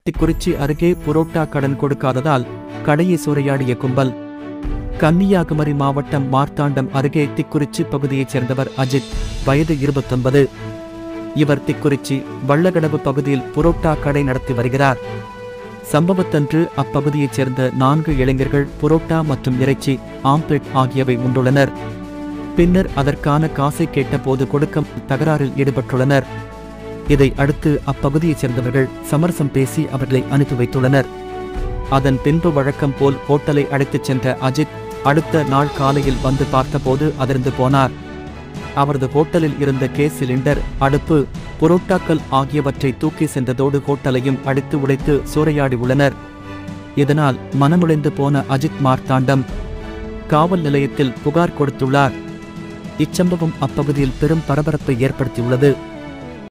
திக்குறிச்சி அருகே புரோட்டா கடன் கொடுக்காததால் கடையை சூறையாடிய கும்பல் கன்னியாகுமரி மாவட்டம் மார்த்தாண்டம் அருகே திக்குறிச்சி பகுதியைச் சேர்ந்தவர் அஜித் வயது இருபத்தொன்பது இவர் திக்குறிச்சி வள்ளகடவு பகுதியில் புரோட்டா கடை நடத்தி வருகிறார் சம்பவத்தன்று அப்பகுதியைச் சேர்ந்த நான்கு இளைஞர்கள் புரோட்டா மற்றும் இறைச்சி ஆம்லெட் ஆகியவை உண்டுள்ளனர் பின்னர் அதற்கான காசை கேட்டபோது கொடுக்க தகராறில் ஈடுபட்டுள்ளனர் இதை அடுத்து அப்பகுதியைச் சேர்ந்தவர்கள் சமரசம் பேசி அவர்களை அனுப்பி வைத்துள்ளனர் அதன் பின்பு வழக்கம் போல் ஹோட்டலை அழைத்துச் சென்ற அஜித் அடுத்த நாள் காலையில் வந்து பார்த்தபோது அதிர்ந்து போனார் அவரது ஹோட்டலில் இருந்த கேஸ் சிலிண்டர் அடுப்பு புரோட்டாக்கள் ஆகியவற்றை தூக்கி சென்றதோடு ஹோட்டலையும் அடித்து உடைத்து சூறையாடி உள்ளனர் இதனால் மனமுடைந்து போன அஜித் மார்த்தாண்டம் காவல் நிலையத்தில் புகார் கொடுத்துள்ளார் இச்சம்பவம் அப்பகுதியில் பெரும் பரபரப்பை ஏற்படுத்தியுள்ளது